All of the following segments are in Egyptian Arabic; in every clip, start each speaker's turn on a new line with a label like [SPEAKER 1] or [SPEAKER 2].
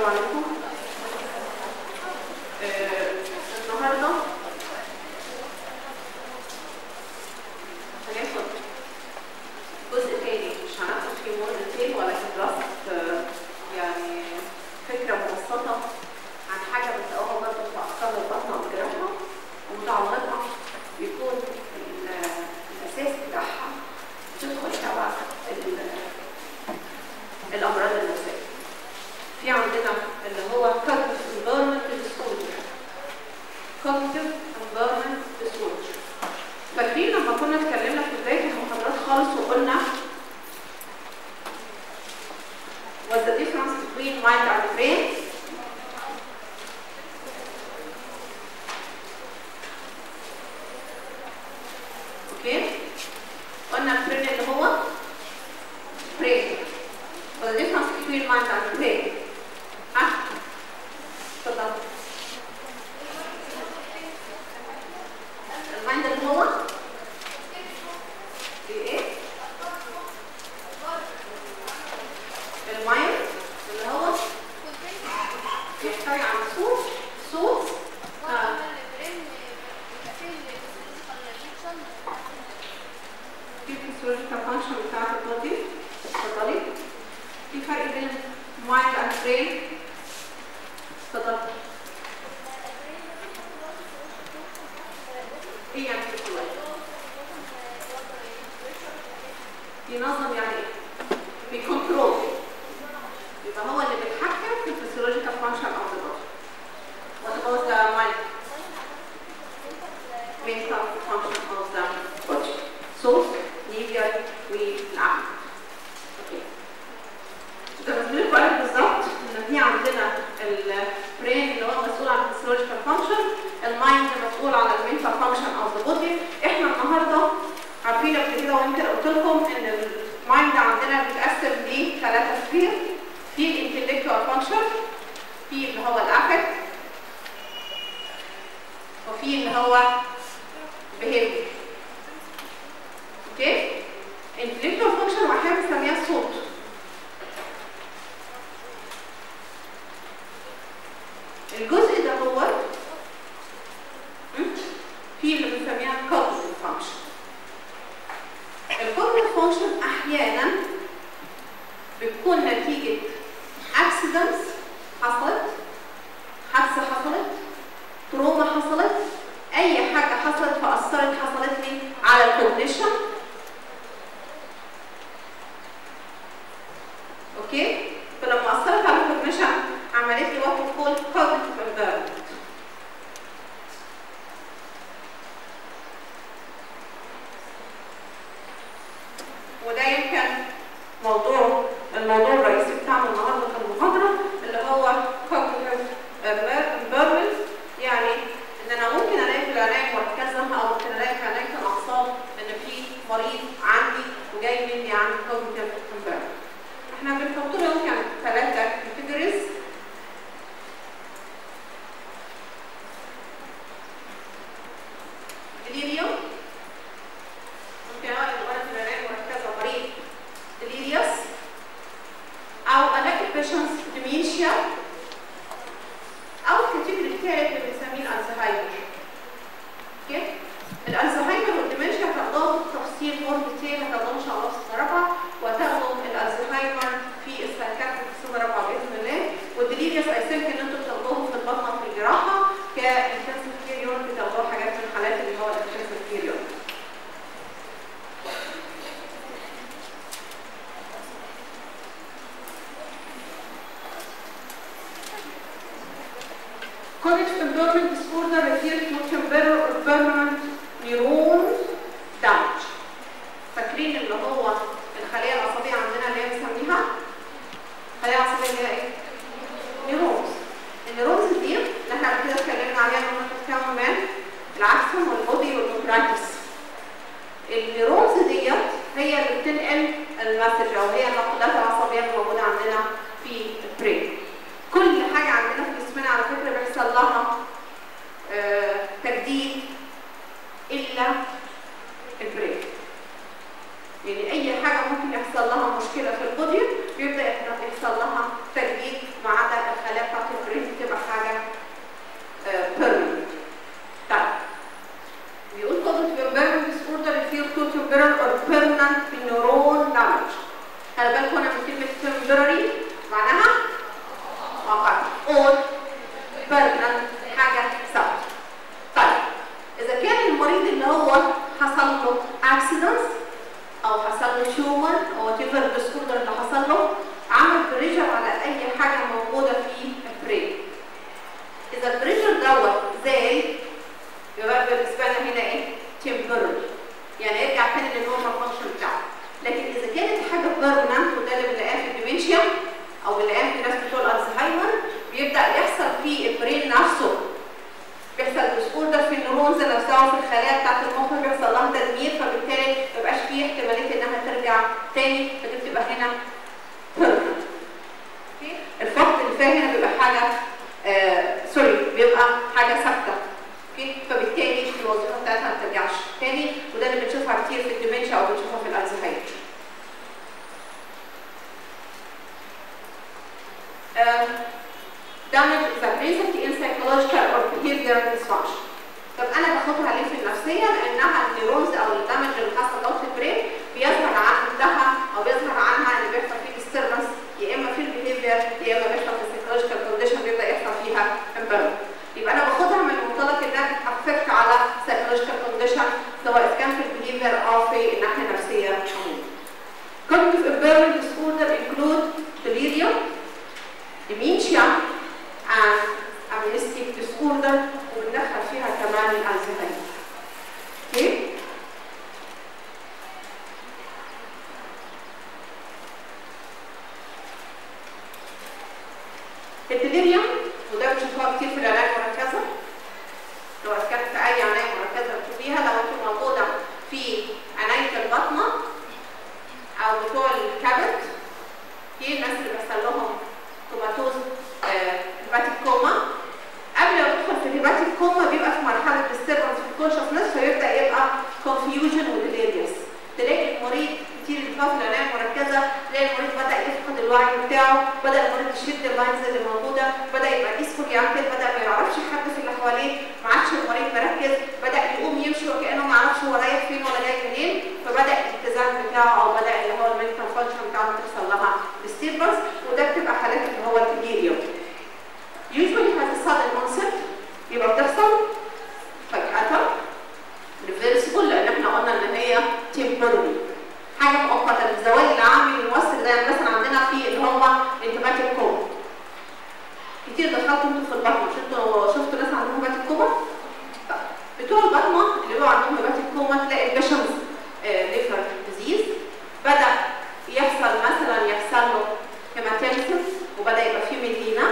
[SPEAKER 1] عليكم آه، النهارده هناخد جزء تاني مش هناخد فيه مور ديتيل ولكن دراسة آه، يعني فكرة مبسطة عن حاجة بتلاقوها برضه في أفكار البطنة والجراحة ومتعلقة بيكون ال- الأساس بتاعها تدخل تبع ال- الأمراض النفسية. في عندنا اللي هو cognitive environment disorder. cognitive environment disorder. فاكرين لما كنا اتكلمنا في بداية المحاضرات خالص وقلنا what's the difference between mind and brain اوكي قلنا البرين اللي هو brain what's the difference between mind and brain ها اتفضل المايند اللي هو ايه المايند اللي هو بيحتوي على صوت صوت آه. في physiological function بتاعت البودي اتفضلي في فرق بين mind and brain اتفضلي ايه يعني physiological بينظم يعني ايه؟ بيكنترول يبقى هو اللي بيتحكم في الفسيولوجيكال فانكشن اوف ذا بودي What about the mind? Mental function of the body. So, liver والعقل. اوكي. ده بالنسبه لكم بالظبط ان في عندنا البرين اللي هو مسؤول عن الفسيولوجيكال فانكشن، المايند مسؤول عن المنتال فانكشن اوف ذا بودي، احنا النهارده عارفين قبل كده ويمكن قلت لكم ان المايند عندنا بيتقسم لثلاثه سفير في الانتلكتوال فانكشن في اللي هو الافكت وفي اللي هو behavior اوكي intellectual function واحيانا بنسميها الصوت الجزء ده هو م? في اللي بنسميها cognitive function الكوجنيتيف فانكشن احيانا بتكون نتيجه اكسيدنتس حصلت حادثه حصلت تروما حصلت اي حاجه حصلت فاثرت حصلت لي على الكوجنيشن اوكي فلما اثرت على الكوجنيشن عملت لي وات كول كوجنيتيف انفيرمنت وده يمكن موضوع الموضوع الرئيسي بتاعنا النهارده في المحاضره اللي هو cognitive impairment يعني ان انا ممكن الاقي في العنايه المركزه او ممكن الاقي في عنايه الاعصاب ان في مريض عندي وجاي مني عندي cognitive impairment. احنا بنحط له يمكن ثلاثه categories delirium ممكن الاقي الولد في العنايه المركزه مريض delirious او الاقي patients dementia او الكاتيجوري الثالث اللي بنسميه الالزهايمر اوكي الالزهايمر والديمنشيا هتاخدوها بالتفصيل مور ديتيل هتاخدوها ان شاء الله في السنه الرابعه وهتاخدوا الالزهايمر في السنكات في السنه الرابعه باذن الله والديليريوس اي ثينك ان انتوا بتاخدوهم في البطنه في الجراحه كانتنسيف كير يونت بتاخدوها حاجات من الحالات اللي هو الانتنسيف كير يونت Cognitive impairment disorder refers to temporary or permanent neuron damage. فاكرين اللي هو الخلية العصبية عندنا اللي هي بنسميها خلية عصبية اللي هي ايه؟ نيورونز. النيورونز دي اللي احنا قبل كده اتكلمنا عليها ان هم بتتكون من العكسون والبودي والنوكرايتس. النيورونز ديت هي اللي بتنقل المسج او هي النقلات العصبية اللي موجودة عندنا في البرين. كل حاجة عندنا في جسمنا على فكرة بيحصل لها آه، تجديد إلا البرين. يعني أي حاجة ممكن يحصل لها مشكلة في البودي بيبدأ يحصل لها تجديد ما عدا الخلايا بيقول cognitive impairment disorder refer to temporary or permanent neuron damage خلي بالكم انا من كلمه temporary معناها مؤقت or permanent حاجه ثابته طيب اذا كان المريض اللي هو حصل له accidents او حصل له تيومر او whatever disorder اللي حصل له عمل بريشر على اي حاجه موجوده في البرين اذا البريشر دوت زاد يبقى بالنسبه لنا هنا ايه temporary يعني يرجع تاني للنورمال فانكشن بتاعه لكن اذا كانت حاجه بيرمننت وده اللي بنلاقيها في الديمنشيا او بنلاقيها في ناس بتوع الالزهايمر بيبدا يحصل في البرين نفسه بيحصل ديسوردر في النيورونز نفسها في الخلايا بتاعت المخ بيحصل لها تدمير فبالتالي ما يبقاش فيه احتماليه انها ترجع تاني فدي بتبقى هنا بيرمننت الفقد اللي فيها هنا بيبقى حاجه آه سوري بيبقى حاجه ثابته اوكي فبالتالي الوظيفه بتاعتها ما بترجعش تاني وده اللي بنشوفها كتير في الديمنشيا او بنشوفها في الالزهايمر um, damage is present in psychological or behavioral dysfunction. طب انا باخدها ليه في النفسيه؟ لانها النيورونز او الدمج اللي حصل دوت في البرين بيظهر عندها او بيظهر عنها ان بيحصل فيه disturbance يا اما في البيهيفير يا اما بيحصل في السيكولوجيكال كونديشن بيبدا يحصل فيها impairment. يبقى انا باخدها من منطلق انها بتافكت على psychological condition سواء كان في البيهيفير او في الناحيه النفسيه عموما. Cognitive impairment disorder include delirium, dementia, and amnestic disorder وبندخل فيها كمان الالزهايمر. اوكي؟ الديليريوم وده بنشوفها كتير في العنايه المركزه لو كانت في اي عنايه مركزه بتشوفيها لو انت موجوده في عنايه البطنه او بتوع الكبد في الناس اللي بيحصل لهم كوماتوز هيباتيك كوما قبل ما تدخل في الهيباتيك كوما بيبقى في مرحله disturbance في الكونشسنس فيبدا يبقى confusion وديليريوس تلاقي المريض كتير اللي في العنايه المركزه تلاقي المريض بدا يفقد الوعي بتاعه بدا المريض يشد اللاينز اللي موجوده بدا يبقى جسمه يعمل بدا ما يعرفش حد في اللي حواليه ما عادش المريض مركز بدا يقوم يمشي وكانه ما يعرفش هو رايح فين ولا جاي منين فبدا الاتزان بتاعه او بدا اللي هو المينتال فانكشن بتاعه تحصل لها disturbance وده بتبقى حالات اللي هو الديليريوم usually has a sudden onset يبقى بتحصل فجأة reversible لأن احنا قلنا إن هي temporary حاجة مؤقتة الزوال العامي المؤثر ده يعني مثلا عندنا في اللي هو انتباه الكوما كتير دخلتوا انتوا في البطن مش انتوا شفتوا ناس عندهم هبات الكوما؟ بتوع البطنة اللي بيبقوا عندهم هبات الكوما تلاقي البيشنز ليفر ديزيز بدأ يحصل مثلا يحصل له هيماتيمسيس وبدأ يبقى فيه ميلينا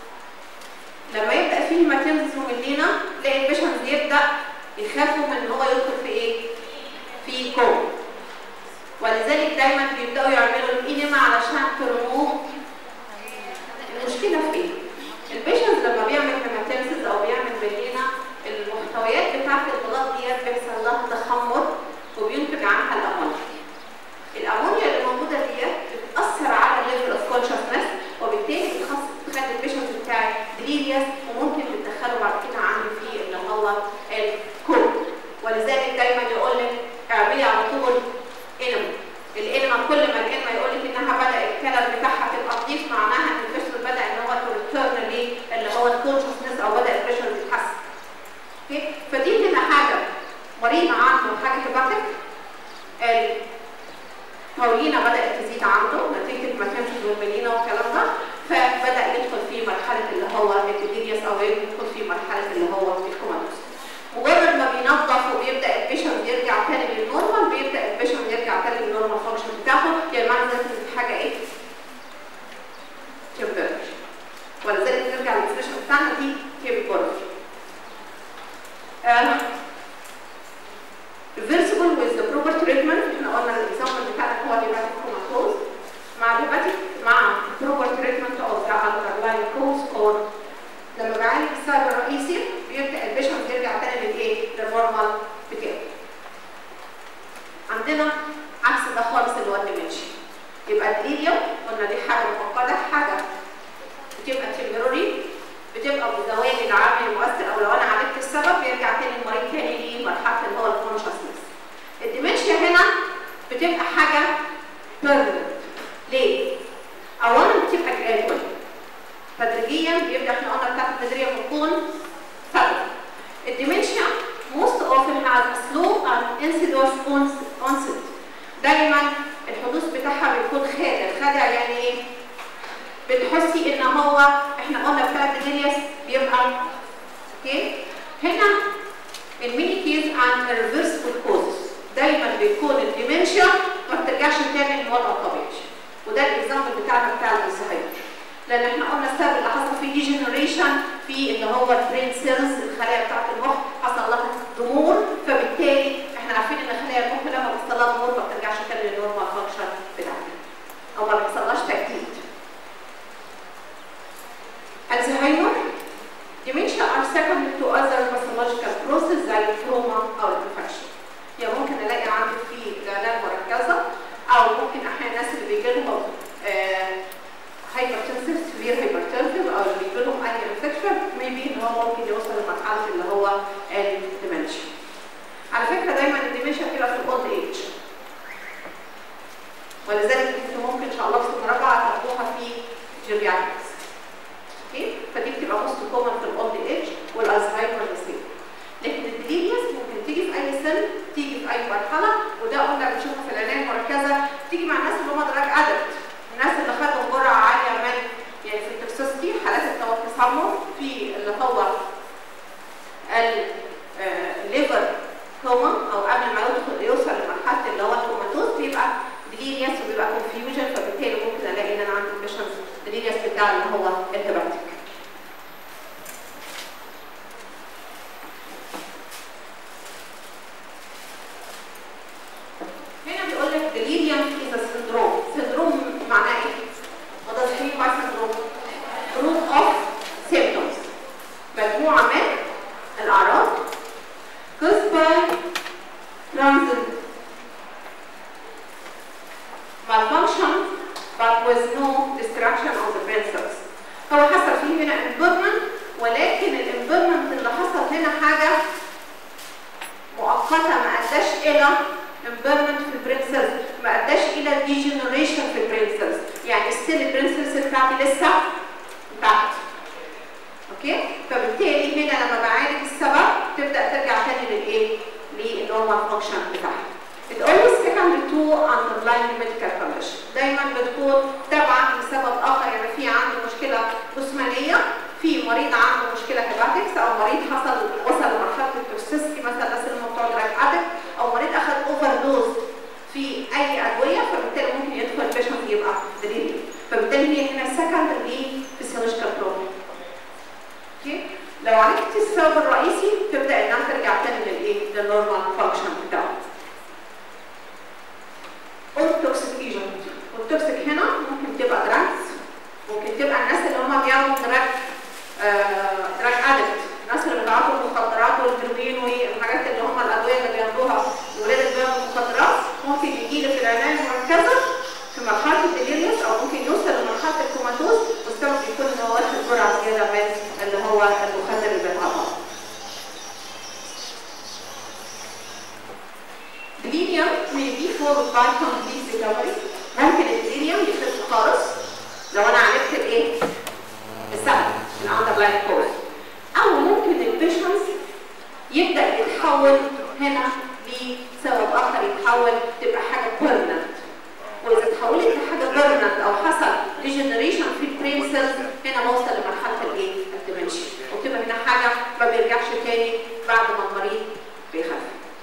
[SPEAKER 1] لما يبدا فيه هيماتيمسيس وميلينا تلاقي البيشنز يبدا يخافوا من ان هو يدخل في ايه؟ في كوما ولذلك دايما بيبداوا يعملوا الانما علشان ترموه المشكله في ايه؟ البيشنز لما بيعمل هيماتيمسيس او بيعمل ميلينا المحتويات بتاعت البلاد ديت بيحصل لها تخمر وبينتج عنها الامونيا. الامونيا اللي موجوده ديت بتاثر على الليفل اوف كونشسنس وبالتالي بتخلي البيشنت بتاعي ديليريوس وممكن تدخله بعد كده عندي في اللي هو الكود ولذلك دايما يقول لك اعملي على طول انما الانما كل ما الانما يقول لك انها بدا الكلام بتاعها تبقى نضيف معناها ان البيشنت بدا ان هو تريتيرن اللي هو الكونشسنس او بدا البيشنت يتحسن اوكي فدي هنا حاجه مريض عنده حاجه هيباتيك الهورينا بدات تزيد عنده نتيجه ما كانش والملينا والكلام ده فبدا يدخل في مرحله اللي هو الديليريوس او يدخل في مرحله اللي هو الكوماتوس مجرد ما بينظف وبيبدا البيشنت يرجع تاني للنورمال بيبدا البيشنت يرجع تاني للنورمال فانكشن بتاعه يعني معنى ذلك ان حاجه ايه؟ تمبرج ولذلك نرجع للديفينيشن بتاعنا دي تمبرج reversible with the proper treatment احنا قلنا الاكزامبل بتاعنا هو الهيباتيك كوماتوز مع الهيباتيك مع proper treatment of the underlying cause or لما بعالج السبب الرئيسي بيبدا البيشنت يرجع تاني للايه؟ للنورمال بتاعه. عندنا عكس ده خالص اللي هو الديمنشيا. يبقى الديليوم قلنا دي حاجه مؤقته حاجه بتبقى تمبروري بتبقى بزوال العامل المؤثر او لو انا عالجت السبب بيرجع تاني المريض تاني لمرحله اللي هو الكونشسنس الديمنشيا هنا بتبقى حاجه بيرمننت ليه؟ اولا بتبقى جرادوال تدريجيا بيبدا احنا قلنا بتاعت التدريجيه بتكون ثابته الديمنشيا most often has a slow and insidious onset دايما الحدوث بتاعها بيكون خادع خادع يعني ايه؟ بتحسي ان هو احنا قلنا بتاع الديليس بيبقى اوكي هنا الميني كيز عن الريفرسبل كوزز دايما بيكون الديمنشيا ما بترجعش تاني للوضع الطبيعي وده الاكزامبل بتاعنا بتاع الزهايمر لان احنا قلنا السبب اللي حصل فيه ديجنريشن في اللي هو البرين سيلز الخلايا بتاعت المخ حصل لها ضمور فبالتالي احنا عارفين ان خلايا المخ لما بيحصل لها ضمور ما بترجعش تاني للنورمال فانكشن بتاعتها او ما بيحصلهاش تجديد الزهايمر dementia are secondary to other pathological processes زي التروما او الانفكشن يعني ممكن الاقي عندي في العنايه المركزه او ممكن احيانا الناس اللي بيجي لهم هايبرتنسيف سيفير هايبرتنسيف او اللي بيجي لهم اي انفكشن ميبي ان هو ممكن يوصل لمرحله اللي هو الديمنشيا على فكره دايما الديمنشيا بتبقى في الاولد ايج ولذلك انتوا ممكن ان شاء الله في المراجعه تاخدوها في جيرياتريكس اوكي فدي بتبقى موست كومن في الاولد ايج والالزهايمر نسيب لكن الديليريوس ممكن تيجي في اي سن تيجي في اي مرحله وده قلنا بنشوفها في العنايه المركزه تيجي مع الناس اللي هم دراج ادكت الناس اللي خدوا جرعه عاليه من يعني في التوكسيستي حالات التسمم في اللي هو الليفر كوما او قبل ما يدخل يوصل لمرحله اللي هو الكوماتوز بيبقى ديليريوس وبيبقى كونفيوجن فبالتالي ممكن الاقي ان انا عندي بيشنز ديليريوس بتاع اللي هو الهيباتيك هنا بيقول لك delirium is a syndrome. syndrome معناه ايه؟ What does it mean by syndrome? group of symptoms. مجموعة من الأعراض caused by transient malfunction but with no destruction of the brain cells. هو حصل فيه هنا impairment ولكن الامبيرمنت اللي حصل هنا حاجة مؤقتة ما أداش إلى impairment في البرين سيلز ما اداش الى ديجنريشن في البرين سيلز يعني ستيل البرين سيلز بتاعتي لسه تحت اوكي فبالتالي هنا لما بعالج السبب تبدا ترجع تاني للايه للنورمال فانكشن بتاعها It always secondary to underlying medical condition دايما بتكون تابعه لسبب اخر يعني في عندي مشكله جسمانيه في مريض عنده مشكله هيباتكس او مريض حصل وصل لمرحله التوكسيستي مثلا الناس اللي هم بتوع دراج ادكت او مريض اخذ اوفر دوز في اي ادويه فبالتالي ممكن يدخل بيشنت يبقى دليل فبالتالي هي هنا سكندري فيسيولوجيكال بروبلم اوكي لو عالجت السبب الرئيسي تبدا انها ترجع تاني للايه؟ للنورمال فانكشن بتاعه والتوكسيك ايجنت والتوكسيك هنا ممكن تبقى دراجز ممكن تبقى الناس اللي هم بياخدوا دراج دراج ادكت الناس اللي بيتعاطوا المخدرات والهيروين والحاجات اللي هم الادويه اللي بياخدوها الولاد اللي بياخدوا المخدرات ممكن يجي لي في العنايه المركزه في مرحله الديليريوس او ممكن يوصل لمرحله الكوماتوز والسبب يكون ان هو واخد جرعه زياده من اللي هو المخدر اللي بيتعاطاه. Delirium may be followed by complete recovery. ممكن الديليريوم يخف خالص لو انا عالجت الايه؟ السبب الاندرلاين كوز. او ممكن البيشنس يبدا يتحول هنا لسبب اخر يتحول تبقى حاجه بيرمننت واذا اتحولت لحاجه بيرمننت او حصل ريجنريشن في البرين سيلز هنا بوصل لمرحله الايه؟ الدمنشيا وتبقى هنا حاجه ما بيرجعش تاني بعد ما المريض بيخف.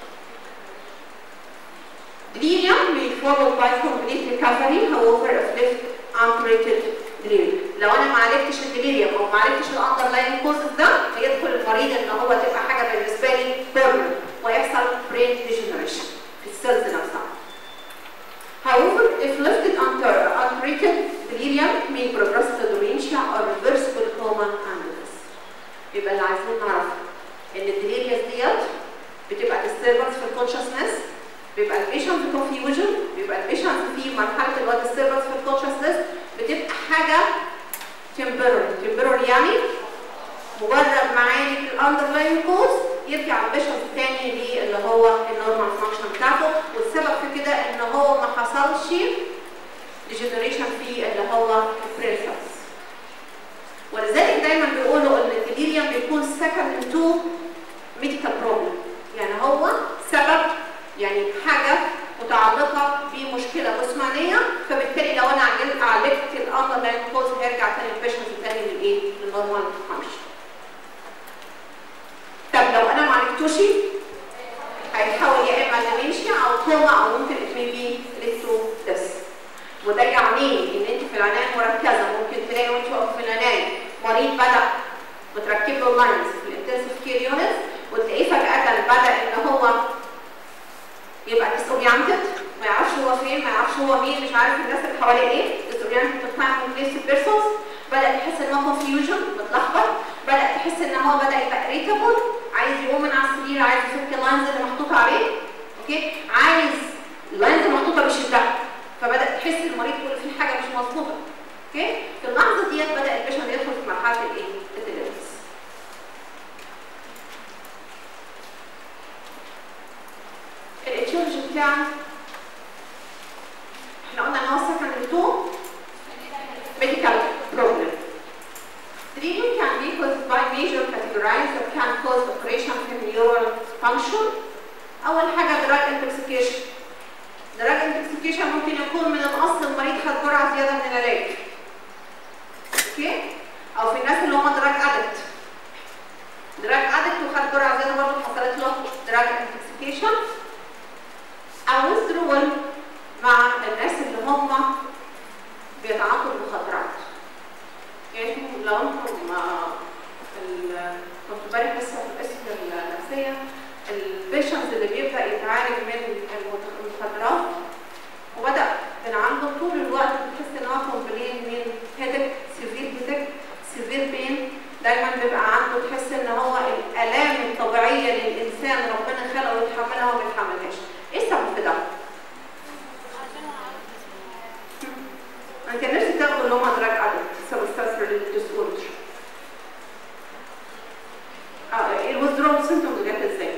[SPEAKER 1] Delirium may follow by complete recovery, however, if left untreated delirium. لو انا ما عالجتش الديليريوم او ما عالجتش الاندرلاين كوزز ده هيدخل المريض ان هو تبقى حاجه بالنسبه لي بيرمننت ويحصل برين ديجنريشن في السيلز نفسها. However, if left untreated, delirium may progress to dementia or reversible coma and death. يبقى اللي عايزين نعرف ان الديليريوس ديت بتبقى disturbance في الكونشسنس بيبقى البيشنت كونفيوجن بيبقى البيشنت في مرحله اللي هو disturbance في الكونشسنس بتبقى حاجه temporary temporary يعني مجرد معالج الاندرلاين كوز يرجع البيشنت تاني للي هو النورمال فانكشن بتاعته والسبب في كده ان هو ما حصلش ديجنريشن في اللي هو البريفرنس ولذلك دايما بيقولوا ان الديليريوم بيكون سكند تو ميديكال بروبلم يعني هو سبب يعني حاجه متعلقه بمشكله جسمانيه فبالتالي لو انا عالجت عالجت الاندرلاين كوز هيرجع تاني البيشنت تاني للايه؟ للنورمال فانكشن. طب لو انا ما عالجتوش هيتحول يا اما لديمنشيا او كوما او ممكن ات بي ليتو ديس وده يعني ان انت في العنايه المركزه ممكن تلاقي وانت واقف في العنايه مريض بدا متركب له لاينز في الانتنسيف كير يونت وتلاقيه فجاه بدا ان هو يبقى ديسورينتد ما يعرفش هو فين ما يعرفش هو مين مش عارف الناس اللي حواليه ايه ديسورينتد بتاع بليس بيرسونز بدا يحس ان هو كونفيوجن متلخبط بدا تحس ان هو بدا يبقى اريتابل عايز يقوم من على السرير عايز يفك اللاينز اللي محطوطه عليه اوكي عايز اللاينز المحطوطه بيشدها فبدا تحس المريض يقول في حاجه مش مظبوطه اوكي في اللحظه ديت بدا البيشنت يدخل في مرحله الايه التلبس الاتيولوجي بتاعنا احنا قلنا ان هو سكند تو medical problem. Dreaming can be caused by major categories that can cause operation of neural function. أول حاجة drug intoxication. drug intoxication ممكن يكون من الأصل المريض خد جرعة زيادة من العلاج. اوكي؟ أو في الناس اللي هم drug addict. drug addict وخد جرعة زيادة برضه حصلت له drug intoxication. أو withdrawal مع الناس اللي هم بيتعاطوا المخدرات يعني لو انتم كنت امبارح لسه في القسم النفسيه البيشنز اللي بيبدا يتعالج من المخدرات وبدا من عنده طول الوقت بتحس ان هو كومبلين من هيدك سيفير هيدك سيفير بين دايما بيبقى عنده تحس ان هو الالام الطبيعيه للانسان ربنا خلقه يتحملها وما بيتحملهاش ايه السبب في ده؟ انا كان نفسي تاخدوا اللي هم دراج ادكت سبستانس ريليتد ديس اوردر اه الويزدرول سيمتومز جت ازاي؟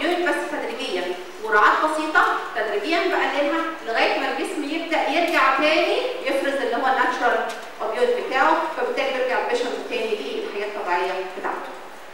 [SPEAKER 1] الاوبيويد بس تدريجيا جرعات بسيطه تدريجيا بقللها لغايه ما الجسم يبدا يرجع تاني يفرز اللي هو الناتشرال اوبيويد بتاعه فبالتالي بيرجع البيشنت تاني للحياه الطبيعيه بتاعته.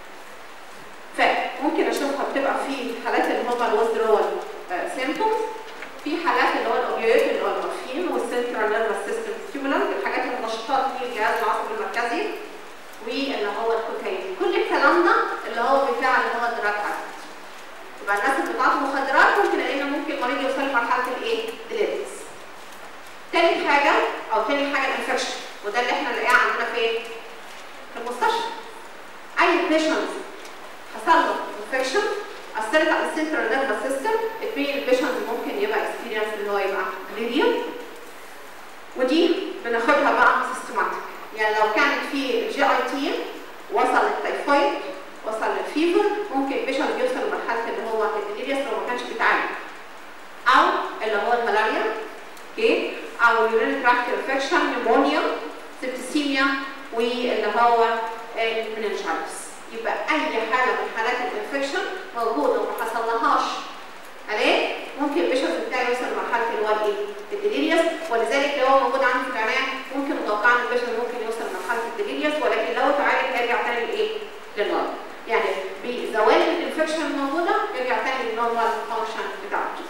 [SPEAKER 1] فممكن اشوفها بتبقى في حالات اللي هم الويزدرول سيمبتومز في حالات اللي هو الاوبيويد اللي هو المورفين والسنترال نيرفس سيستم ستيمولانت الحاجات النشطات في الجهاز العصبي المركزي واللي هو الكوكايين كل الكلام ده اللي هو بتاع اللي هو الدراج اكت يبقى الناس اللي بتعاطي مخدرات ممكن لان ممكن المريض يوصل لمرحله الايه؟ ديليريس. تاني حاجه او تاني حاجه الانفكشن وده اللي احنا نلاقيه عندنا فين؟ في المستشفى. اي بيشنت حصل له انفكشن اثرت على السنترال نيرفس سيستم اتبين البيشنت ممكن يبقى اكسبيرينس اللي هو يبقى ديليريوم ودي بناخدها بقى سيستماتيك يعني لو كانت في جي اي تي وصل للتيفويد وصل للفيفر ممكن البيشنت يوصل لمرحله اللي هو الديليريوس لو ما كانش بيتعالج او اللي هو الملاريا اوكي او اليورين تراكت انفكشن نيمونيا سبتسيميا واللي هو المننجايتس يبقى اي حاله من حالات الانفكشن موجوده وما حصلهاش عليه ممكن البيشنت بتاعي يوصل لمرحله اللي هو الايه؟ الديليريوس ولذلك لو هو موجود عندي في العنايه ممكن متوقع ان البيشنت ممكن يوصل لمرحله الديليريوس ولكن لو اتعالج هيرجع تاني لايه؟ للنورمال يعني بزوال الانفكشن الموجوده يرجع تاني للنورمال فانكشن بتاعته.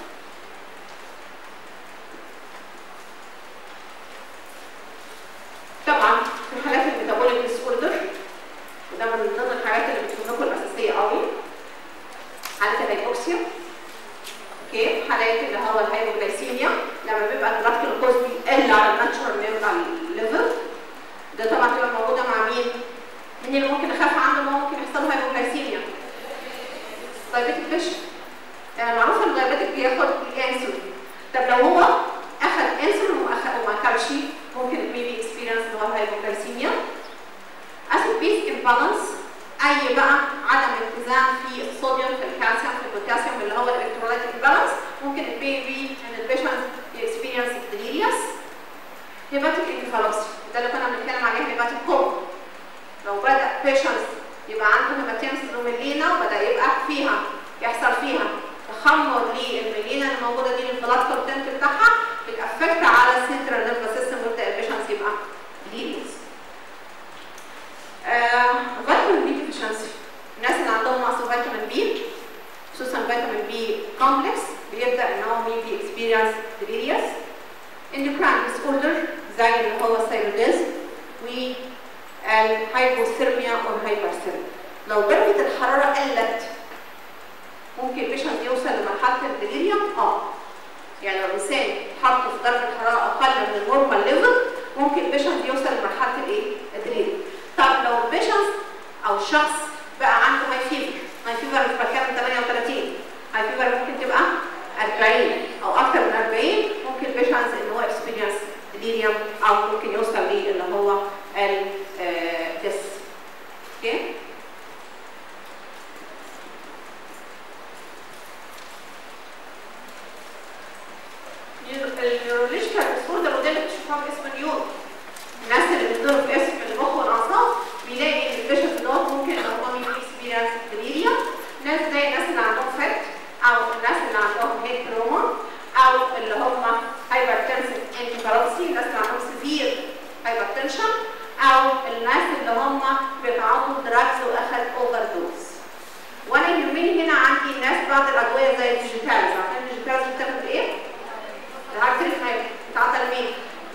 [SPEAKER 1] طبعا في حالات الميتابوليك ديس اوردر وده من ضمن الحاجات اللي بتكون لكم الاساسيه قوي حالات الهيبوكسيا اوكي حالات اللي هو الهايبوغلايسيميا لما بيبقى البلاد جلوكوز بيقل على الناتشورال ليفل ده طبعا بتبقى موجوده مع مين؟ مين اللي ممكن اخاف عنه ان هو ممكن يحصل له هايبوغلايسيميا؟ دايبيتك بيشن يعني معروف ان الدايبيتك بياخد انسولين طب لو هو اخذ انسولين وما اخذ وما اكلش ممكن ميبي اكسبيرينس اللي هو هايبوغلايسيميا اسيد بيس امبالانس اي بقى عدم اتزان في الصوديوم في الكالسيوم في البوتاسيوم اللي هو الالكترولايت امبالانس ممكن البيبي ان البيشنت اكسبيرينس ديليريوس هيباتيك انفالوبسي ده اللي كنا بنتكلم عليه هيباتيك كوم لو بدا بيشنت يبقى عنده هيماتيمس روميلينا وبدا يبقى فيها يحصل فيها تخمر للميلينا اللي موجوده دي البلاد كونتنت بتاعها بتافكت على السنترال نيرفس سيستم ويبدا البيشنت يبقى ديليريوس فيتامين بي ديفيشنسي الناس اللي عندهم نقص فيتامين بي خصوصا فيتامين بي كومبلكس بيبدا ان هو بيبي اكسبيرينس ديليريوس اندوكراين ديس اوردر زي اللي هو الثايروديزم والهايبوثيرميا والهايبرثيرميا لو درجه الحراره قلت ممكن البيشنت يوصل لمرحله الديليريوم اه يعني لو الانسان حط في درجه حراره اقل من النورمال ليفل ممكن البيشنت يوصل لمرحله الايه؟ الديليريوم طب لو البيشنت او الشخص بقى عنده هاي فيفر هاي فيفر مش بتكلم 38 هاي فيفر ممكن تبقى 40 او اكتر من 40 ممكن البيشنت ان هو اكسبيرينس ديليريوم او ممكن يوصل ليه اللي هو الدس اوكي النيورولوجيكال ديسوردر وده اللي بتشوفوها باسم نيورو الناس اللي بتدور في اسم المخ والاعصاب بيلاقي ان البيشنت دوت ممكن ان هو مين اكسبيرينس ديليريوم ناس زي الناس اللي عندهم فات او الناس اللي عندهم هيد تروما او اللي هم هايبرتنسيف انكفالوبسي الناس اللي عندهم سيفير هايبرتنشن او الناس اللي هم بيتعاطوا دراجز واخد اوفر دوز وانا يهمني هنا عندي الناس بعض الادويه زي الديجيتالز عارفين الديجيتالز بتاخد ايه؟ الهارت ريت بتتعاطى لمين؟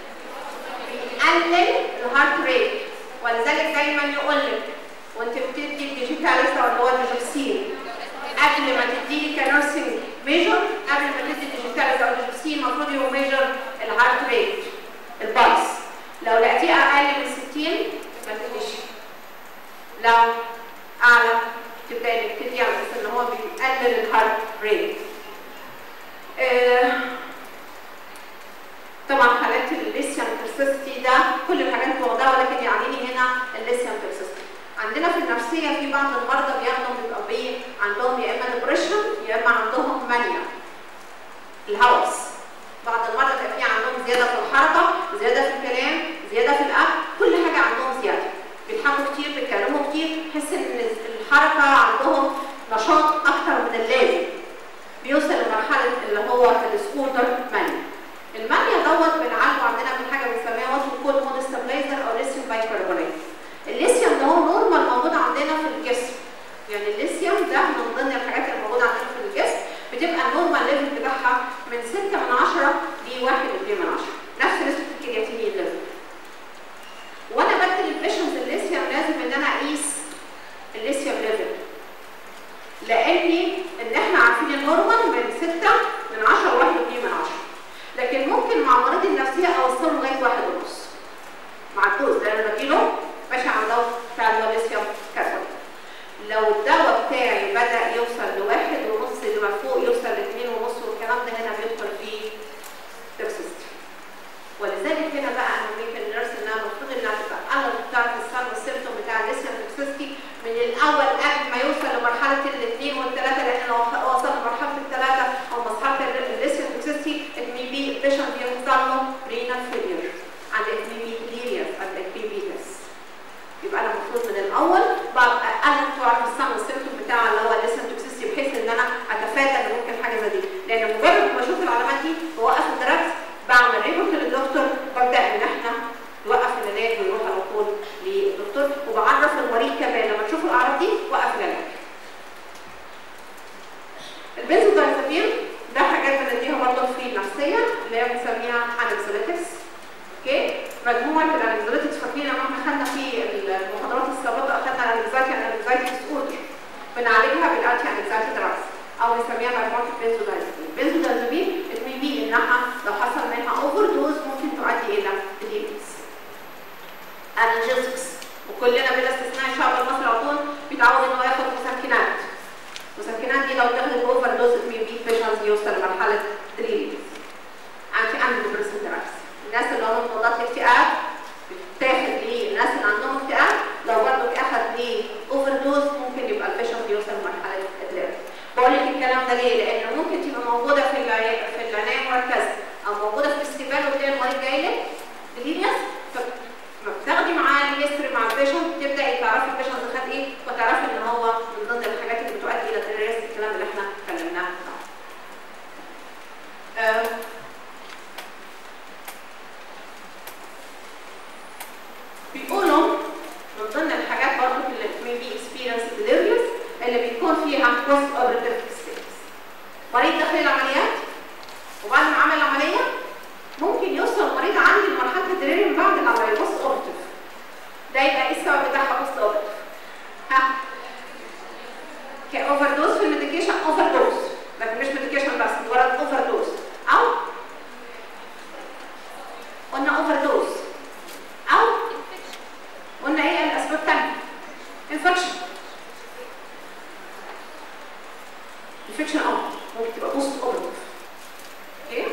[SPEAKER 1] بيقلل الهارت ريت ولذلك دايما يقول لك وانت بتدي الديجيتالز او اللي هو الديجوكسين قبل ما تديه كنورسنج ميجر قبل ما تدي الديجيتالز او الديجوكسين المفروض يبقى ميجر الهارت ريت البلس لو لقيتيه اقل من 60 ما تديش لو اعلى تبدا انك تدي على اساس ان هو بيقلل الهارت ريت آه طبعا حالات الليثيوم توكسيستي ده كل الحاجات واخداها ولكن يعنيني هنا الليثيوم توكسيستي عندنا في النفسيه في بعض المرضى بياخدوا بيبقى بيه عندهم يا اما ديبريشن يا اما عندهم مانيا الهوس بعض المرضى بيبقى في عندهم زياده في الحركه زياده في الكلام زياده في الاكل كل حاجه عندهم زياده بيضحكوا كتير بيتكلموا كتير تحس ان الحركه عندهم نشاط اكتر من اللازم لاني ان احنا عارفين النورمال من 6 من 10 ل 1 من 10 لكن ممكن مع المريض النفسيه اوصله لغايه واحد ونص مع الدوز لان انا بديله ماشي على الدواء بتاع المغنيسيوم كاربونات لو الدواء بتاعي بدا يوصل لواحد ونص لما فوق يوصل لاثنين ونص والكلام ده هنا بيدخل فيه توكسيستي ولذلك هنا بقى اهميه النيرس انها المفروض انها تبقى اول بتعرف السبب السيمتوم بتاع الليسيوم توكسيستي من الاول قبل ما يوصل لمرحله الاثنين والثلاثه لان لو وصل لمرحله الثلاثه او مرحله الليسيوم توكسيستي it may be patient بيحصل له renal failure and it may be delirious and it may be this يبقى انا المفروض من الاول ببقى انا بعرف السم السيمتوم بتاع اللي هو الليسيوم توكسيستي بحيث ان انا اتفادى ان ممكن حاجه زي دي لان مجرد ما اشوف العلامات دي بوقف الدرس بعمل ريبورت للدكتور ببدا ان احنا نوقف العلاج ونروح على طول للدكتور وبعرف المريض كمان لما تشوف الاعراض دي وقف العلاج. البنزودايزابين ده حاجات بنديها برضه في النفسيه اللي هي بنسميها انكسوليتكس اوكي مجموعه الانكسوليتكس فاكرين لما احنا خدنا في المحاضرات السابقه اخذنا الانكزايتي الانكزايتي ديس اوردر بنعالجها بالانتي انكزايتي دراجز او بنسميها مجموعه البنزودايزابين البنزودايزابين اتمي بي انها لو حصل منها اوفر دوز ممكن تؤدي الى ديليريس انالجيزكس وكلنا بلا استثناء الشعب المصري على طول بيتعود انه ياخد مسكنات المسكنات دي لو اتاخدت اوفر دوز اتمي بي بيشنز يوصل لمرحله ديليريس انتي انتي دراجز الناس اللي هم مضادات الاكتئاب بتتاخد للناس اللي عندهم اكتئاب لو برضه اخذ ليه اوفر دوز ممكن يبقى البيشنت يوصل لمرحله ادلاف بقول لك الكلام ده ليه؟ لان ممكن تبقى موجوده في العنايه في العنايه المركزه او موجوده في الاستقبال وتلاقي المريض جاي لك ديليريس فما بتاخدي معاه الهيستوري مع البيشنت تبداي تعرفي البيشنت خد ايه وتعرفي ان هو من ضمن الحاجات اللي بتؤدي الى ديليريس الكلام اللي احنا اتكلمناه آه بيقولوا من ضمن الحاجات برضه اللي may be experience delirious اللي بيكون فيها post operative experience مريض داخل العمليات وبعد ما عمل العمليه ممكن يوصل المريض عندي لمرحله الدليريوم بعد العمليه post operative ده يبقى ايه السبب بتاعها post operative ها كاوفر دوز في الميديكيشن اوفر دوز لكن مش ميديكيشن بس مجرد اوفر دوز او قلنا اوفر دوز او قلنا ايه الاسباب الثانيه انفكشن انفكشن اه ممكن تبقى بوست اوبرتيف اوكي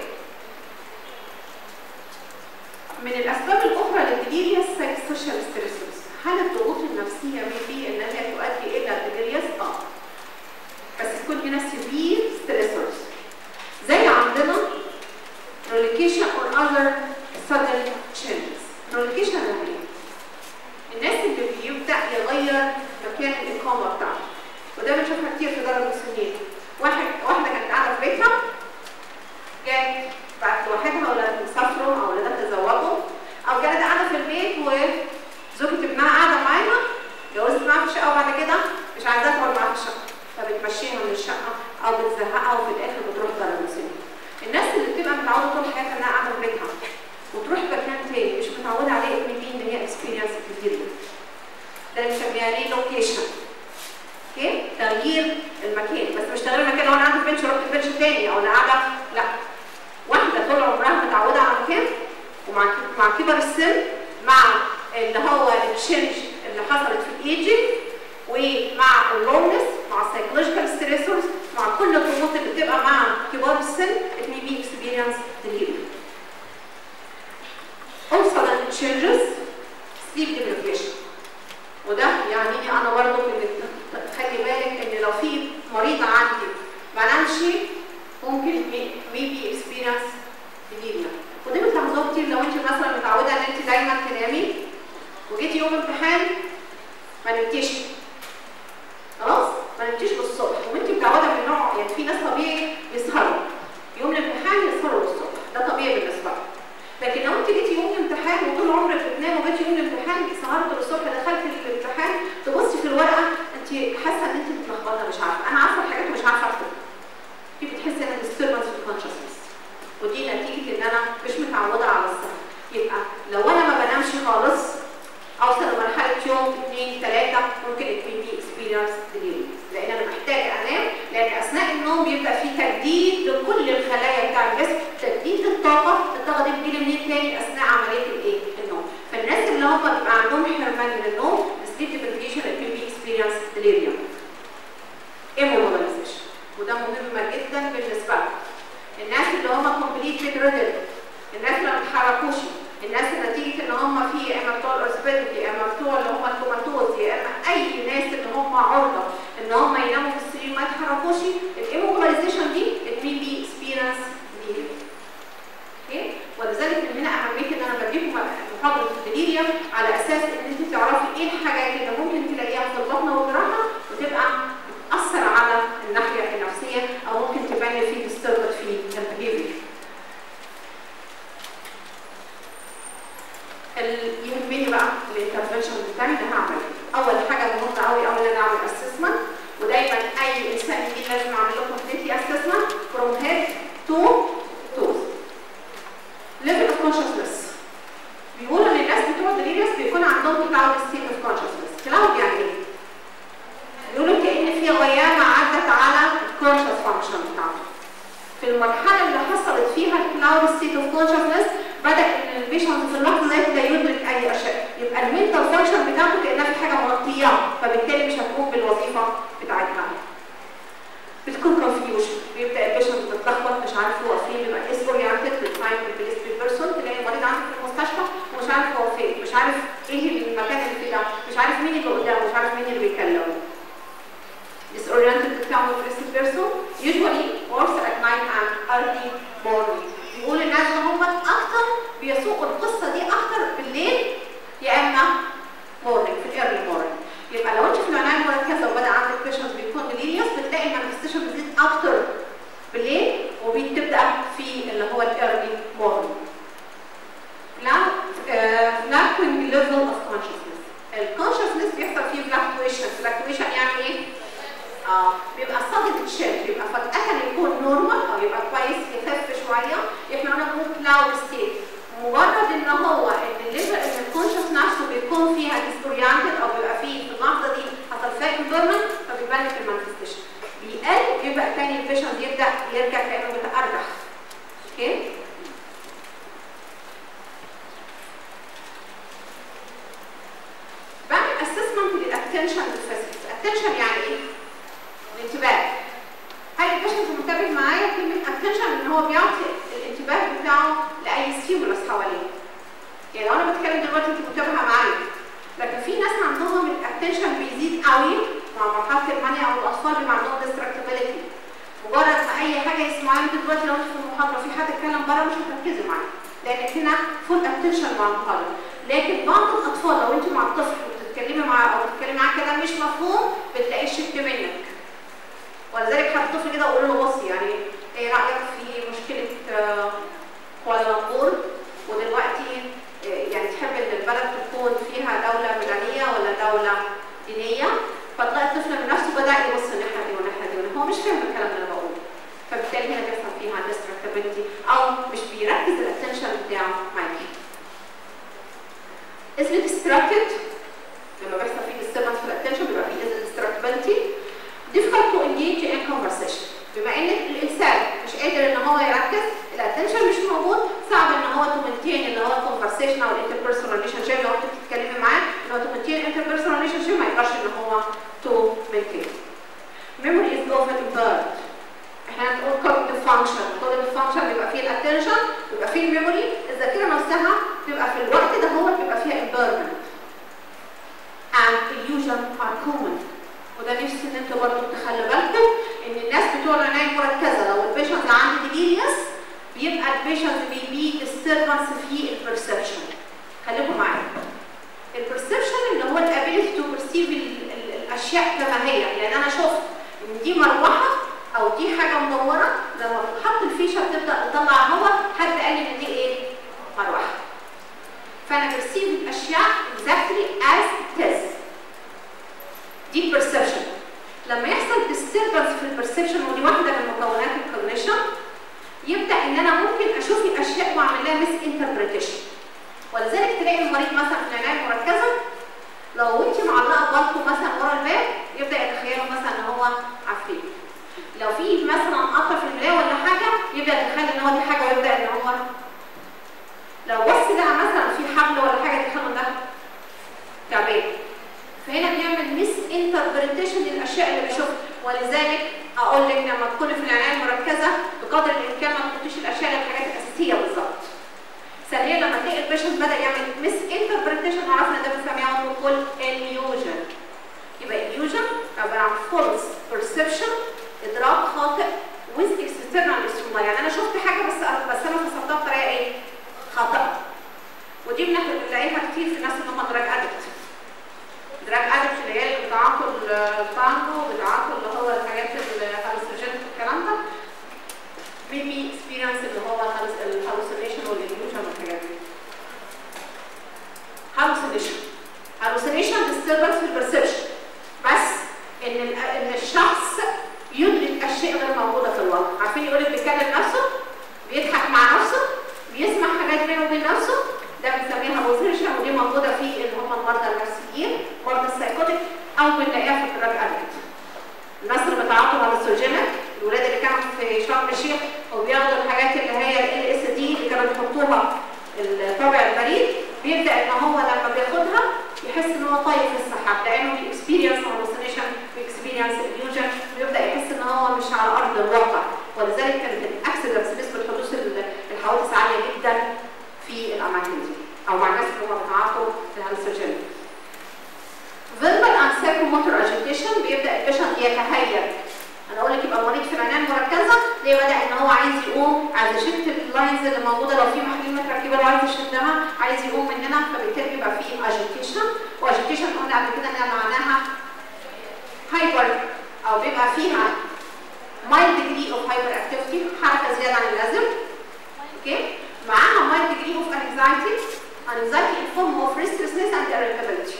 [SPEAKER 1] من الاسباب الاخرى للديليريس سوشيال ستريسز هل الضغوط النفسيه بيبي ان هي تؤدي الى الديليريس اه بس تكون هنا سيفير ستريسرز زي عندنا relocation or other sudden changes relocation يعني ايه الناس اللي بيبدا يغير مكان الاقامه بتاعته وده بنشوفها كتير في دار المسنين واحد واحده كانت قاعده في بيتها جت بعد لوحدها ولا سافروا او ولادها تزوجوا او كانت قاعده في البيت وزوجة ابنها قاعده معاها جوزت معاها في الشقه وبعد كده مش عايزاها تقعد معاها في الشقه فبتمشيها من الشقه او بتزهقها وفي الاخر بتروح دار المسنين الناس اللي بتبقى متعوده طول حياتها انها قاعده في بيتها وتروح مكان تاني مش متعوده عليه ان دي ان هي اكسبيرينس جديده ده بنسميها ريلوكيشن اوكي تغيير المكان بس مش تغيير المكان لو انا قاعده في بنش رحت في بنش تاني او انا قاعده لا واحده طول عمرها متعوده على مكان ومع مع كبر السن مع اللي هو التشنج اللي حصلت في الايجنج ومع اللونس مع السايكولوجيكال ستريسورز مع كل الضغوط اللي بتبقى مع كبار السن it may be experience delirium. Also the changes sleep deprivation وده يعني انا برضه خلي بالك ان لو في مريض عندي ما نامش ممكن maybe experience delirium وده بتلاحظوه كتير لو انت مثلا متعوده ان انت دايما تنامي وجيتي يوم امتحان ما نمتيش خلاص ما نمتيش للصبح وانت متعوده من نوع يعني في ناس طبيعي يسهروا يوم الامتحان يسهروا للصبح ده طبيعي بالنسبه لهم لكن لو انت جيتي يوم الامتحان وطول عمرك بتنام وجيتي يوم الامتحان سهرت للصبح دخلت الامتحان تبصي في الورقه انت حاسه ان انت متلخبطه مش عارفه انا عارفه الحاجات ومش عارفه اكتب في بتحسي ان disturbance في consciousness ودي نتيجه ان انا مش متعوده على السهر يبقى لو انا ما بنامش خالص اوصل لمرحله يوم اثنين ثلاثه ممكن it may be experience delirium لان انا محتاجه انام النوم بيبقى فيه تجديد لكل الخلايا بتاع الجسم تجديد الطاقه الطاقه دي بتجيلي منين تاني اثناء عمليه الايه النوم فالناس اللي هم بيبقى عندهم حرمان من النوم sleep deprivation it will be experience delirium immobilization وده مهم جدا بالنسبه لهم الناس اللي هم completely bedridden الناس اللي ما بيتحركوش الناس اللي نتيجه ان هم في يا اما بتوع الاورثوبيديك يا اما بتوع اللي هم الكوماتوز يا اما اي ناس اللي هم عرضه ان هم يناموا في السرير ما يتحركوش الايموبلايزيشن دي it will be experience delirium اوكي ولذلك من هنا اهميه ان انا بديكم محاضره الدليريوم على اساس ان انت تعرفي ايه الحاجات اللي ممكن تلاقيها في البطن والجراحه وتبقى تاثر على الناحيه النفسيه او ممكن تبان في disturbance في البيهيفير يهمني بقى الانترفنشن بتاعي ده هعمل ايه؟ اول حاجه مهمه قوي اول ان انا اعمل اسسمنت ودايما اي انسان جديد لازم اعمل له كومبليتلي اسسمنت فروم هيد تو توز ليفل اوف كونشسنس بيقولوا ان الناس بتوع ديليريوس بيكون عندهم كلاود ستيت اوف كونشسنس كلاود يعني ايه؟ بيقولوا كأن في غيامة عدت على الكونشس فانكشن بتاعته في المرحلة اللي حصلت فيها الكلاود ستيت اوف كونشسنس بدأ ان البيشنت في اللحظة دي لا يدرك أي أشياء يبقى المنتال فانكشن بتاعته كأنها في حاجة مغطياه فبالتالي مش هتقوم بالوظيفة بتاعتها بتكون كونفيوجن بيبدا البيشنت بتتلخبط مش عارف هو فين بيبقى ديسورينتد بالتايم بالبليس بيرسون تلاقي المريض عندك في المستشفى ومش عارف هو فين مش عارف ايه المكان اللي فيه ده مش عارف مين اللي قدامه مش عارف مين اللي بيكلمه disoriented بتاعه بالبليس بيرسون usually worse at night and early morning بيقول الناس ان هم اكتر بيسوقوا القصه دي اكتر بالليل يا اما مورنينج في الايرلي مورنينج يبقى لو انت في العنايه المركزه وبدا عندك بيشنت بيكون ديليريوس بتلاقي المانيفستيشن بتزيد اكتر بالليل وبتبدا في اللي هو الايرلي مورنينج fluctuating level of consciousness الكونشسنس بيحصل فيه fluctuation fluctuation يعني ايه؟ اه بيبقى sudden change بيبقى فجأة يكون نورمال او يبقى كويس يخف شوية احنا قلنا بنقول cloud state مجرد ان هو ان الليفل ان الكونشس نفسه بيكون فيها disoriented او بيبقى فيه في اللحظة دي حصل فيها environment فبيبان لك المانيفستيشن بيقل يبقى تاني البيشنت يبدا يرجع كانه بيتأرجح اوكي بعمل اسسمنت للاتنشن ديفيسيت الاتنشن يعني ايه؟ الانتباه هل البيشنت منتبه معايا كلمه اتنشن ان هو بيعطي الانتباه بتاعه لاي ستيمولس حواليه يعني لو انا بتكلم دلوقتي انت منتبهه معايا لكن في ناس عندهم الاتنشن بيزيد قوي مع مرحله المانيا او الاطفال بيبقى عندهم ديستراكتابيلتي مجرد ما اي حاجه يسمعوها انت دلوقتي لو انت في المحاضره في حد اتكلم بره مش هتركزي معاه لانك هنا فول اتنشن مع المحاضره لكن بعض الاطفال لو انت مع الطفل وبتتكلمي معاه او بتتكلمي معاه كلام مش مفهوم بتلاقيه شك منك ولذلك حد الطفل كده وقول له بصي يعني ايه رايك في مشكله آه، كوالالمبور ودلوقتي آه، يعني تحب ان البلد تكون فيها دوله مدنيه ولا دوله دينيه فتلاقي الطفل من نفسه بدا يبص الناحيه دي والناحيه دي هو مش فاهم الكلام اللي انا بقوله فبالتالي هنا بيحصل فيها ديستراكتابيلتي او مش بيركز الاتنشن بتاعه معاكي اسم distracted لما بيحصل فيه disturbance في الاتنشن بيبقى فيه distractability difficult to engage in conversation بما ان الانسان مش قادر ان هو يركز الاتنشن مش موجود صعب ان هو تو مينتين اللي هو الكونفرسيشن او الانتربيرسونال ريليشن شيب لو انت بتتكلمي معاه ان هو تو مينتين الانتربيرسونال ريليشن شيب ما يقدرش ان هو تو مينتين memory is often impaired احنا هنقول cognitive function cognitive function بيبقى فيه الاتنشن بيبقى فيه الميموري الذاكره نفسها بيبقى في الوقت ده هو بيبقى فيها impairment and illusion are common وده نفسي ان انتوا برضه تخلوا بالكم ان الناس بتوع العنايه المركزه لو البيشنت عنده ديليريوس بيبقى البيشنت بيبي ديستربنس في البرسبشن خليكم معايا البرسبشن اللي هو الابيلتي تو perceive ال- ال- الاشياء كما هي يعني انا شفت ان دي مروحه او دي حاجه مدوره لما بتحط الفيشه بتبدا تطلع هواء حد قال لي ان دي ايه؟ مروحه فانا برسيف الاشياء exactly as it is دي perception لما يحصل disturbance في البرسبشن ودي واحده من مكونات الكوجنيشن يبدا ان انا ممكن اشوف الاشياء واعمل لها ميس انتربريتيشن ولذلك تلاقي المريض مثلا في العنايه المركزه لو انت معلقه بالكم مثلا ورا الباب يبدا يتخيلوا مثلا ان هو عفريت لو في مثلا قطع في الملايه ولا حاجه يبدا يتخيل ان هو دي حاجه ويبدا ان هو لو بص لقى مثلا في حبل ولا حاجه يتخيل ده تعبان فهنا بيعمل ميس انتربريتيشن للاشياء اللي بيشوفها ولذلك اقول لك لما تكوني في العنايه المركزه بقدر الامكان ما تحطيش الاشياء للحاجات الاساسيه بالظبط ثانيا لما تلاقي البيشنت بدا يعمل ميس انتربريتيشن عرفنا ده بنسميها بروتوكول اليوجن يبقى اليوجن عباره عن فولس بيرسبشن ادراك خاطئ with external stimuli يعني انا شفت حاجه بس بس انا فسرتها بطريقه ايه؟ خاطئه ودي بنلاقيها كتير في الناس اللي هم دراج ادكت دراج ادكت اللي هي اللي بتعاطوا التانجو بتعاطوا اللي هو الحاجات الهالوسيجين الكلام ده ميبي اكسبيرينس اللي هو الهالوسينيشن والإليوجن والحاجات دي هالوسينيشن هالوسينيشن disturbance في البرسبشن بس ان ان الشخص يدرك اشياء غير موجوده في الواقع عارفين يقول لك بيتكلم نفسه بيضحك مع نفسه بيسمع حاجات بينه وبين نفسه ده بنسميها هالوسينيشن ودي موجوده في اللي هم المرضى النفسيين مرضى السايكوتيك او بنلاقيها في الدراج ادكت الناس اللي بتعاطوا هالوسيجينيك الولاد اللي كانوا في شرم الشيخ وبياخدوا الحاجات اللي هي ال اس دي اللي كانوا بيحطوها الطابع البريد بيبدا ان هو لما بياخدها يحس ان هو طاير في السحاب لانه بيكسبيرينس هالوسينيشن بيكسبيرينس اليوجن بيبدا يحس ان هو مش على ارض الواقع ولذلك كانت الاكسيدنتس نسبه حدوث الحوادث عاليه جدا في الاماكن دي او مع الناس اللي هم بيتعاطوا الهالوسيجينيك verbal and psychomotor agitation بيبدا البيشنت يتهيأ انا اقول لك يبقى المريض في العنايه المركزه ليه بدا ان هو عايز يقوم عايز يشد اللاينز اللي موجوده لو في محاليل متركبه لو عايز يشدها عايز يقوم مننا فبالتالي بيبقى في اجيتيشن واجيتيشن قلنا قبل كده انها معناها هايبر او بيبقى فيها mild degree of hyperactivity حركه زياده عن اللازم اوكي معاها mild degree of anxiety anxiety in form of restlessness and irritability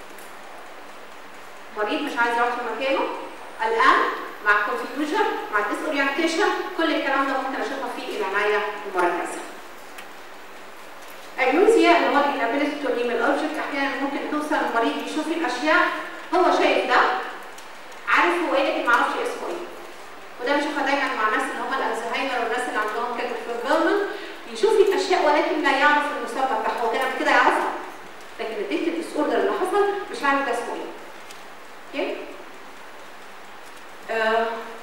[SPEAKER 1] مريض مش عايز يقعد في مكانه قلقان مع confusion مع disorientation كل الكلام ده ممكن اشوفها في العنايه المركزه. اجنوزيا اللي هو الانابيلتي تو نيم الاوبجكت احيانا ممكن توصل المريض يشوف الاشياء هو شايف ده عارف هو ايه لكن ما اعرفش اسمه ايه. وده بنشوفها دايما مع الناس اللي هم الالزهايمر والناس اللي عندهم كده فيربيرمنت يشوف الاشياء ولكن لا يعرف المسمى بتاعها هو كان قبل كده يعرفها. لكن الديكتيف ديس اوردر اللي حصل مش عارف ده اسمه ايه. اوكي؟ آه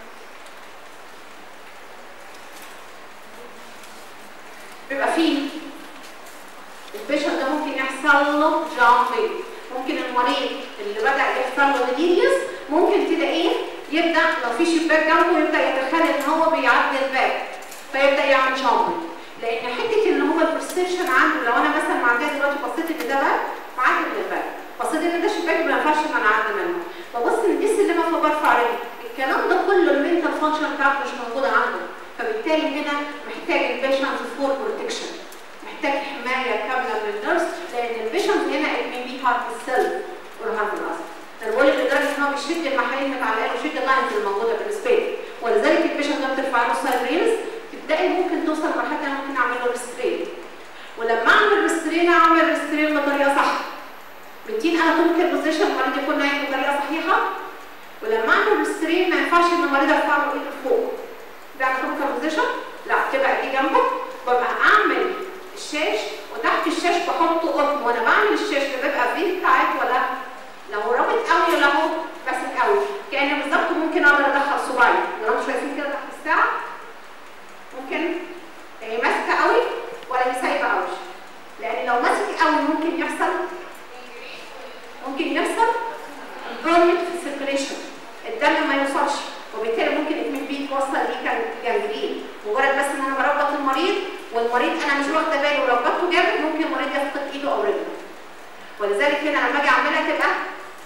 [SPEAKER 1] بيبقى فيه البيشنت ده ممكن يحصل له جامبينج ممكن المريض اللي بدا يحصل له ديليريوس ممكن تلاقيه يبدا لو في شباك جنبه يبدا يتخيل ان هو بيعدي الباب فيبدا يعمل جامبينج لان حته ان هو البرسبشن عنده لو انا مثلا معديه دلوقتي بصيت ان ده باب بعدي من الباب بصيت ان ده شباك ما ينفعش ان انا اعدي منه ببص ان دي سلمه فبرفع رجلي الكلام ده كله المنتال فانكشن بتاعته مش موجوده عنده فبالتالي هنا محتاج البيشنت فور بروتكشن محتاج حمايه كامله من النيرس لان البيشنت هنا ات بي هارت سيلف اور هارت الاصل انا بقول لك لدرجه ان هو بيشد المحاليل متعلقه ويشد اللاينز الموجوده بالنسبه لي ولذلك البيشنت ده بترفع له سايد تبداي ممكن توصل لمرحله ممكن اعمل له ريسترين ولما اعمل ريسترين اعمل ريسترين بطريقه صح مدين اناتوميكال بوزيشن المريض يكون نايم بطريقه صحيحه ولما اعمل ريسترين ما ينفعش ان المريض ارفع له ايده لفوق ده اناتوميكال بوزيشن لا تبقى ايدي جنبه ببقى اعمل الشاش وتحت الشاش بحطه قطن وانا بعمل الشاش ده بيبقى فيه بتاعت ولا لو رابط قوي ولا هو ماسك قوي كان بالظبط ممكن اقدر ادخل صباعي لو انتوا شايفين كده تحت الساعه ممكن هي ماسكه قوي ولا هي سايبه قوي لان لو ماسك قوي ممكن يحصل ممكن يحصل بروميت في السيركيليشن الدم ما يوصلش وبالتالي ممكن اتمين بيه توصل ليه كان جانجرين مجرد بس ان انا بربط المريض والمريض انا مش واخده بالي وربطته جامد ممكن المريض يفقد ايده او رجله ولذلك هنا لما اجي اعملها تبقى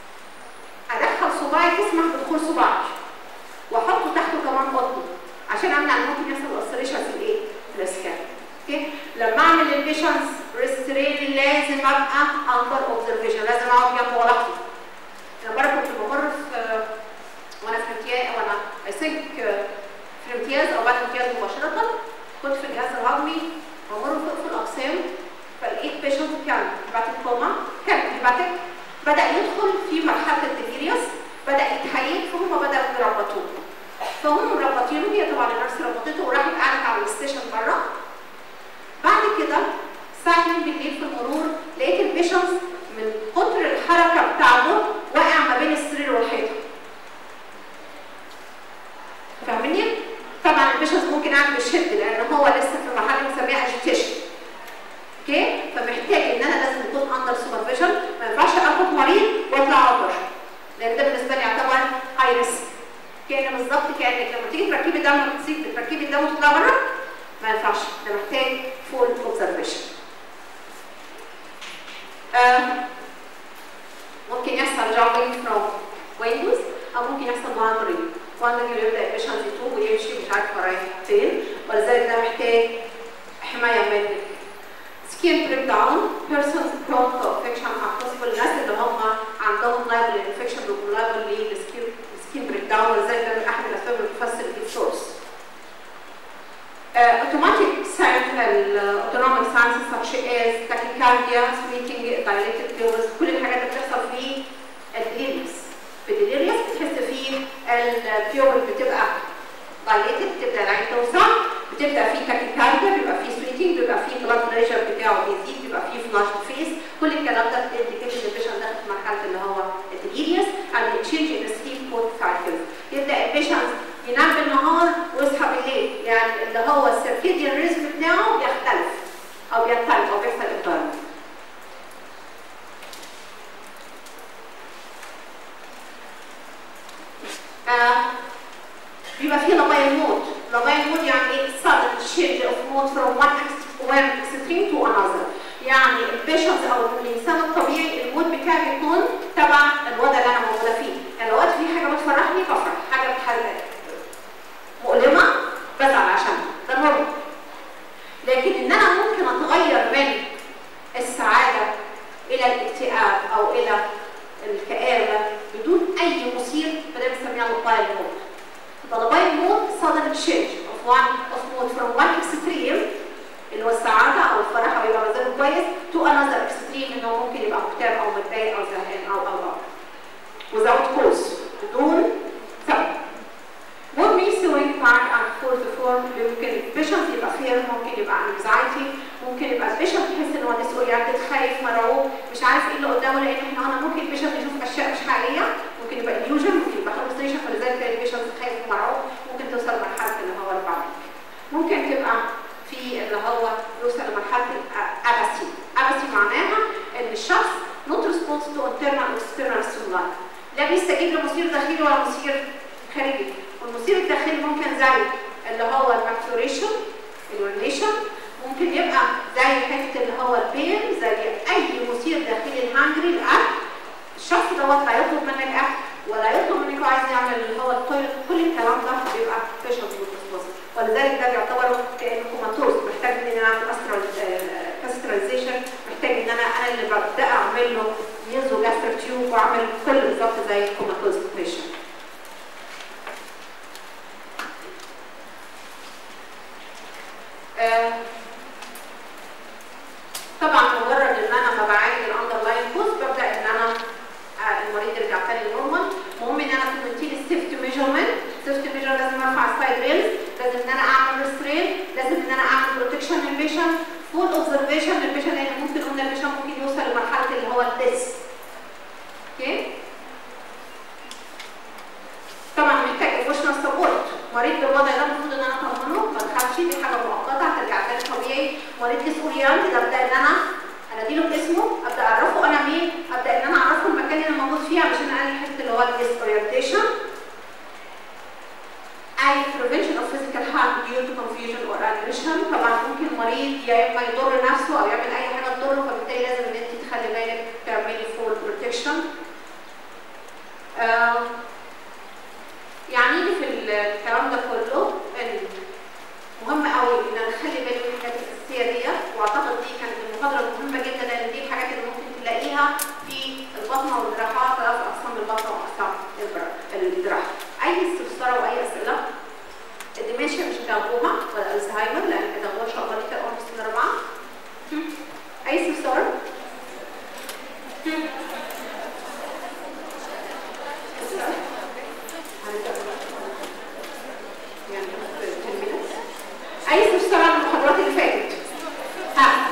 [SPEAKER 1] ادخل صباعي تسمح بدخول صباعي واحطه تحته كمان قطن عشان امنع ان ممكن يحصل اوسريشن في الايه؟ في الاسكان اوكي لما اعمل البيشنس ريسترين لازم ابقى اندر اوبزرفيشن لازم اقعد جنبه ولاحظه انا مره كنت بمر في وانا في امتياز وانا اي ثينك في امتياز او بعد الامتياز مباشره كنت في الجهاز الهضمي بمر فوق في الاقسام فلقيت بيشنت كان هيباتيك كوما كان هيباتيك بدا يدخل في مرحله الديليريوس بدا يتهيئ فهم بداوا يربطوه فهم مربطينه هي طبعا الناس ربطته وراحت قعدت على الستيشن بره بعد كده الساعه 2 بالليل في المرور لقيت البيشنز من كتر الحركه بتاعته واقع ما بين السرير والحيطه فاهمني؟ طبعا البيشنز ممكن قاعد بيشد لان هو لسه في مرحله بنسميها اجيتيشن اوكي فمحتاج ان انا لازم اكون اندر سوبرفيجن ما ينفعش اخد مريض واطلع اوبر لان ده بالنسبه لي يعتبر هاي ريسك كان بالظبط كانك لما تيجي تركبي دم وتسيب تركبي الدم وتطلع بره ما ينفعش ده محتاج فول اوبزرفيشن ممكن يحصل جامبينج فروم ويندوز او ممكن يحصل واندرينج واندرينج يبدا البيشنت يتوب ويمشي مش عارف رايح فين ولذلك ده محتاج حمايه من سكين بريك داون بيرسونز برون تو انفكشن are possible الناس اللي هم عندهم لايبل انفكشن بيبقوا لايبل للسكين سكين بريك داون ولذلك ده من احد الاسباب اللي بتفسر السورس automatic signs الاوتونوميك ساينسز such as tachycardia, sweating, dilated pupils كل الحاجات اللي بتحصل في الديليريس في الديليريس بتحس فيه البيوبل بتبقى dilated بتبدا العين توسع بتبدا في tachycardia بيبقى في sweating بيبقى في blood pressure بتاعه بيزيد بيبقى في flushed face كل الكلام ده بتindicate ان البيشنت داخل في مرحله اللي هو الديليريس and change in the sleep mode cycles يبدا البيشنت ينام بالنهار ويصحى بالليل يعني اللي هو السيركيديان ريزم بتاعه بيختلف او بيختلف او بيحصل ابطال آه بيبقى فيه لباين مود لباين مود يعني ايه sudden change of mood from one one extreme to another يعني البيشنت او الانسان الطبيعي المود بتاعي بيكون تبع الوضع اللي انا موجوده فيه يعني لو وقت في حاجه بتفرحني بفرح حاجه بتحرق مؤلمه بزعل عشانها ده نورمال لكن ان انا ممكن اتغير من السعاده الى الاكتئاب او الى الكآبه بدون اي مثير فده بنسميها الباين مود الباين مود sudden change of one of mood from one extreme اللي هو السعاده او الفرح او يبقى مزاجه كويس to another extreme انه ممكن يبقى مكتئب او متضايق او زهقان او او او without cause بدون سبب What may swing back and forth form ممكن البيشنت يبقى فير ممكن يبقى anxiety ممكن يبقى البيشنت يحس ان هو disoriented خايف مرعوب مش عارف ايه اللي قدامه لان احنا قلنا ممكن البيشنت يشوف اشياء مش حقيقيه ممكن يبقى illusion ممكن يبقى hallucination فلذلك تلاقي البيشنت خايف ومرعوب ممكن توصل لمرحله اللي هو البانيك ممكن تبقى في اللي هو يوصل لمرحله الاباسي اباسي معناها ان الشخص not response to internal or external stimuli لا بيستجيب لمثير داخلي ولا مثير خارجي والمثير الداخلي ممكن زي اللي هو الماكتوريشن الورنيشن ممكن يبقى زي حته اللي هو البين زي اي مثير داخلي الهانجري الاكل الشخص دوت لا يطلب منك اكل ولا يطلب منك عايز يعمل اللي هو التويلت كل الكلام ده بيبقى فيشل ولذلك ده بيعتبر كانه كوماتوز محتاج ان انا اعمل استرال كاستراليزيشن محتاج ان انا انا اللي ببدا اعمل له ينزل جاستر تيوب واعمل كل بالظبط زي الكوماتوز بيشنت آه طبعا مجرد ان انا ما بعالج الاندرلاين كوز ببدا ان انا آه المريض يرجع تاني نورمال المهم ان انا تمنتين السيفت ميجرمنت السيفت ميجر لازم ارفع السايد ريلز لازم ان انا اعمل ريسترين لازم ان انا اعمل بروتكشن للبيشنت فول اوبزرفيشن للبيشنت لان ممكن قلنا البيشنت ممكن يوصل لمرحله اللي هو الديس اوكي طبعا محتاج ايموشنال سبورت مريض بالوضع ده المفروض ان انا اطمنه ما تخافش دي حاجه مؤقته هترجع تاني طبيعي مريض ديسوريانت ده ابدا ان انا اناديله باسمه ابدا اعرفه انا مين ابدا ان انا اعرفه المكان اللي انا موجود فيه علشان اقلل حته اللي هو الديسورينتيشن اي prevention of physical harm due to confusion or aggression طبعا ممكن مريض يا اما يضر نفسه او يعمل اي حاجه تضره فبالتالي لازم ان انت تخلي بالك تعملي فول بروتكشن آه يعني في الكلام ده كله ان مهم قوي ان انا اخلي بالي من الحاجات الاساسيه ديت واعتقد دي كانت المحاضره مهمه جدا لان دي الحاجات اللي ممكن تلاقيها في البطنه والجراحات ثلاث اقسام البطنه واقسام الجراحه اي استفسار واي اسئله الدمنشيا مش هتاخدوها ولا الزهايمر لان هتاخدوها ان شاء الله ليتر اون في سنه رابعه اي استفسار؟ يعني بس 10 minutes عايز تشتغل المحاضرات اللي فاتت ها